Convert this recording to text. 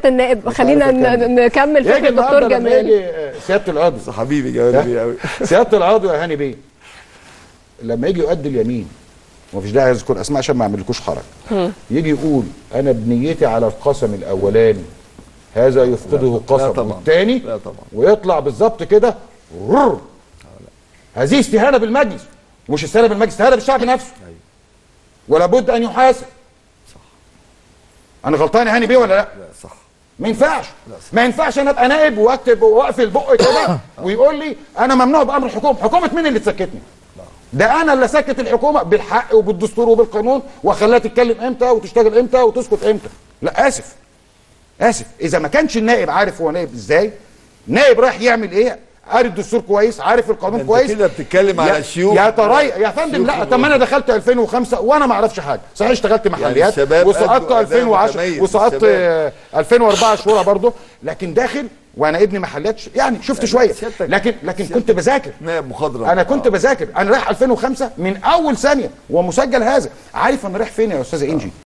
سياده النائب خلينا عارف ن- نكمل يجي فكره النهارده الدكتور لما جمال يجي آه، سياده العضو حبيبي جمال بيه قوي سياده العضو يا هاني بيه لما يجي يؤدي اليمين ومفيش داعي اذكر اسماء عشان ما اعملكوش حرج يجي يقول انا بنيتي على القسم الاولاني هذا يفقده لا القسم طبعا. والثاني لا طبعا. ويطلع بالظبط كده رر. هذه استهانه بالمجلس مش استهانه بالمجلس استهانه بالشعب نفسه ولا بد ان يحاسب انا غلطان يا هاني بيه ولا لا لا صح ما ينفعش ما ينفعش انا ابقى نائب واكتب واقفل بقي كده ويقول لي انا ممنوع بامر الحكومه حكومه مين اللي تسكتني ده انا اللي سكت الحكومه بالحق وبالدستور وبالقانون واخليها تتكلم امتى وتشتغل امتى وتسكت امتى لا اسف اسف اذا ما كانش النائب عارف هو نائب ازاي نائب رايح يعمل ايه عارف الدستور كويس عارف القانون انت كويس كده بتتكلم على يا- شيوخ يا ترى يا فندم شيوخ لا طب ما انا دخلت 2005 وانا ما اعرفش حاجه صحيح اشتغلت محليات الشباب وسقطت أدوا أداء 2010 متميز، وسقطت الشباب. آه، 2004 شهوره برضه لكن داخل وانا ابني محلات ش- يعني شفت شويه سيادتك- لكن لكن سيادتك كنت بذاكر نائب مخضرم انا كنت آه. بذاكر انا رايح 2005 من اول ثانيه ومسجل هذا عارف انا رايح فين يا استاذه انجي